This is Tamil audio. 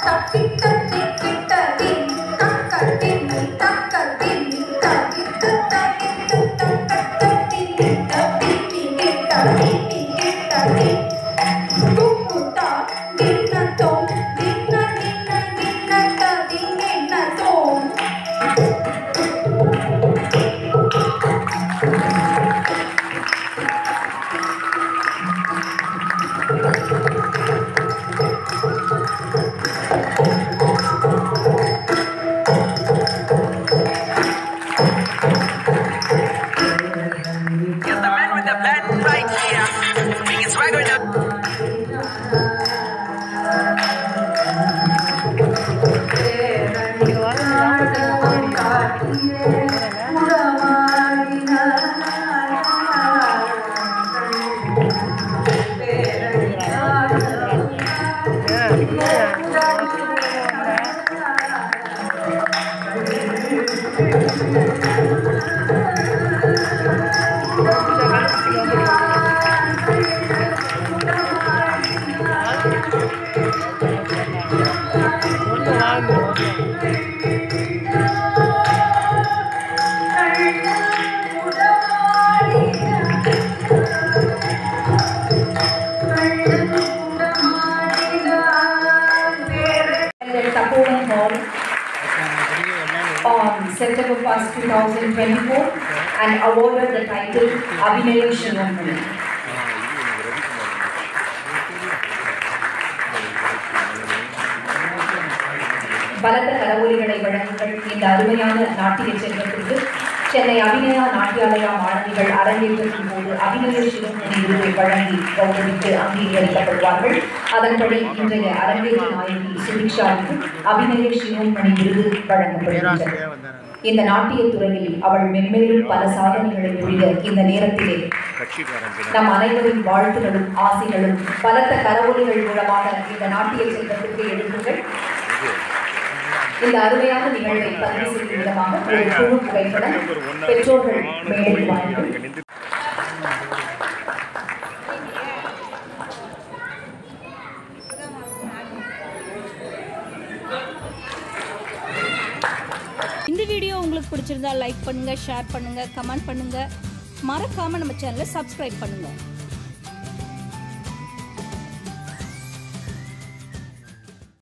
தக்கி தத்தி கிட்டதி தக்கதி தக்கதி தக்கி தத்தி தக்கதி தக்கதி கிட்டதி கிட்டதி துப்புதா கிண்ணத்தோம் கிண்ண கிண்ண கிண்ணத்ததி கிண்ணத்தோம் Get the man with the bad right here. Bring it swagger up. at Tapovan Hall on September 1st, 2024 and awarded the title Abhinaya Shiromani. பலத்த கரவொலிகளை வழங்குங்கள் இந்த அருமையான நாட்டிய செல்வத்திற்கு சென்னை அபிநயா நாட்டியாலயா மாணவிகள் அரங்கேற்றத்தின் போது அபிநய சிவமணி விருதை வழங்கி கௌரவித்து அங்கீகரிக்கப்படுவார்கள் அதன்படி இன்றைய அரங்கேற்ற நாயகி சுபிக்ஷாவுக்கு அபிநய சிவமணி விருது வழங்கப்படுகின்றது இந்த நாட்டியத் துறையில் அவள் மென்மேலும் பல சாதனைகளை புரிய இந்த நேரத்திலே நம் அனைவரின் வாழ்த்துகளும் ஆசைகளும் பலத்த கரவொலிகள் மூலமாக இந்த நாட்டிய செல்வத்திற்கு எழுதுங்கள் இந்த அருமையான நிகழ்வை பதிவு செய்யும் விதமாக ஒரு குழு புகைப்படம் பெற்றோர்கள் மேடையில் வாருங்கள் இந்த வீடியோ உங்களுக்கு பிடிச்சிருந்தா லைக் பண்ணுங்க ஷேர் பண்ணுங்க கமெண்ட் பண்ணுங்க மறக்காம நம்ம சேனலை சப்ஸ்கிரைப் பண்ணுங்க